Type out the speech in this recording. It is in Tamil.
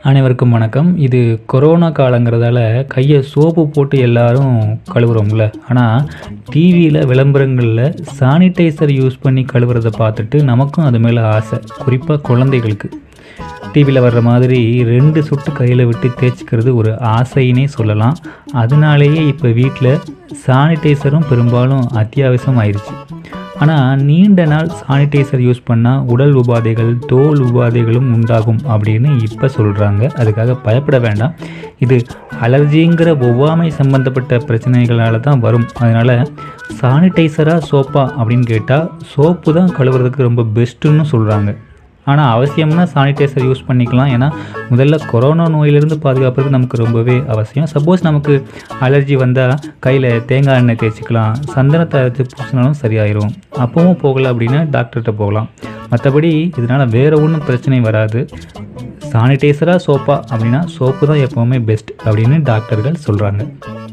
அனைவருக்கும் வணக்கம் இது கொரோனா காலங்கிறதால கையை சோப்பு போட்டு எல்லாரும் கழுவுறோம்ல ஆனால் டிவியில் விளம்பரங்களில் சானிடைசர் யூஸ் பண்ணி கழுவுறதை பார்த்துட்டு நமக்கும் அது மேலே ஆசை குறிப்பாக குழந்தைகளுக்கு டிவியில் வர்ற மாதிரி ரெண்டு சொட்டு கையில் விட்டு தேய்ச்சிக்கிறது ஒரு ஆசைன்னே சொல்லலாம் அதனாலேயே இப்போ வீட்டில் சானிடைசரும் பெரும்பாலும் அத்தியாவசியம் ஆயிடுச்சு ஆனால் நீண்ட நாள் சானிடைசர் யூஸ் பண்ணால் உடல் உபாதைகள் தோல் உபாதைகளும் உண்டாகும் அப்படின்னு இப்போ சொல்கிறாங்க அதுக்காக பயப்பட வேண்டாம் இது அலர்ஜிங்கிற ஒவ்வாமை சம்பந்தப்பட்ட பிரச்சனைகளால் தான் வரும் அதனால் சானிடைசராக சோப்பா அப்படின்னு கேட்டால் சோப்பு தான் கழுவுறதுக்கு ரொம்ப பெஸ்ட்டுன்னு சொல்கிறாங்க ஆனால் அவசியம்னா சானிடைசர் யூஸ் பண்ணிக்கலாம் ஏன்னா முதல்ல கொரோனா நோயிலிருந்து பாதுகாப்புறது நமக்கு ரொம்பவே அவசியம் சப்போஸ் நமக்கு அலர்ஜி வந்தால் கையில் தேங்காய் எண்ணெய் தேய்ச்சிக்கலாம் சந்தனத்தை அரைச்சி பூசினாலும் சரியாயிரும் அப்பவும் போகலை அப்படின்னா டாக்டர்கிட்ட போகலாம் மற்றபடி இதனால் வேறு ஒன்றும் பிரச்சனை வராது சானிடைசராக சோப்பா அப்படின்னா சோப்பு தான் எப்போவுமே பெஸ்ட் அப்படின்னு டாக்டர்கள் சொல்கிறாங்க